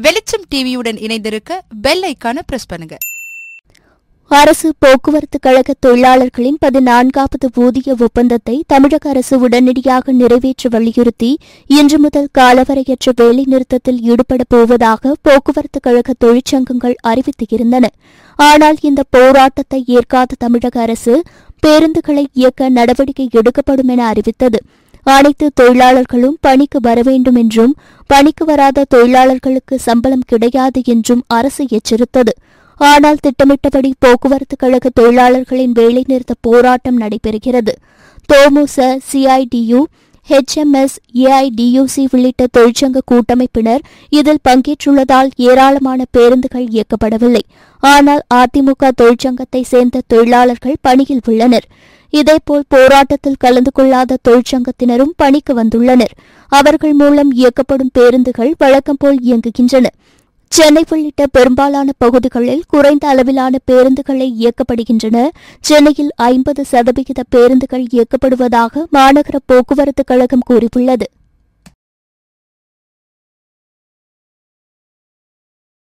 வெளிச்சம் டிவியுடன் இணைந்திருக்க பெல் ஐக்கான பிரஸ் பண்ணுங்க அரசு போக்குவரத்து கழக தொழிலாளர்களின் பதினான்காவது ஊதிய ஒப்பந்தத்தை தமிழக அரசு உடனடியாக நிறைவேற்ற வலியுறுத்தி இன்று முதல் காலவரையற்ற வேலைநிறுத்தத்தில் ஈடுபடப் போவதாக போக்குவரத்து கழக தொழிற்சங்கங்கள் அறிவித்திருந்தன ஆனால் இந்த போராட்டத்தை ஏற்காத தமிழக அரசு பேருந்துகளை இயக்க நடவடிக்கை எடுக்கப்படும் என அறிவித்தது அனைத்து தொழிலாளர்களும் பணிக்கு வர வேண்டும் என்றும் பணிக்கு வராத தொழிலாளர்களுக்கு சம்பளம் கிடையாது என்றும் அரசு எச்சரித்தது ஆனால் திட்டமிட்டபடி போக்குவரத்து கழக தொழிலாளர்களின் வேலைநிறுத்த போராட்டம் நடைபெறுகிறது தோமுச சிஐடியு ஹெச்எம்எஸ் ஏஐடியூசி உள்ளிட்ட தொழிற்சங்க கூட்டமைப்பினர் இதில் பங்கேற்றுள்ளதால் ஏராளமான பேருந்துகள் இயக்கப்படவில்லை ஆனால் அதிமுக தொழிற்சங்கத்தை சேர்ந்த தொழிலாளர்கள் பணியில் உள்ளனர் இதேபோல் போராட்டத்தில் கலந்து கொள்ளாத தொழிற்சங்கத்தினரும் பணிக்கு வந்துள்ளனர் அவர்கள் மூலம் இயக்கப்படும் பேருந்துகள் வழக்கம் போல் இயங்குகின்றன சென்னை உள்ளிட்ட பெரும்பாலான பகுதிகளில் குறைந்த அளவிலான பேருந்துகளை இயக்கப்படுகின்றன சென்னையில் ஐம்பது சதவிகித பேருந்துகள் இயக்கப்படுவதாக மாநகர போக்குவரத்து கழகம் கூறியுள்ளது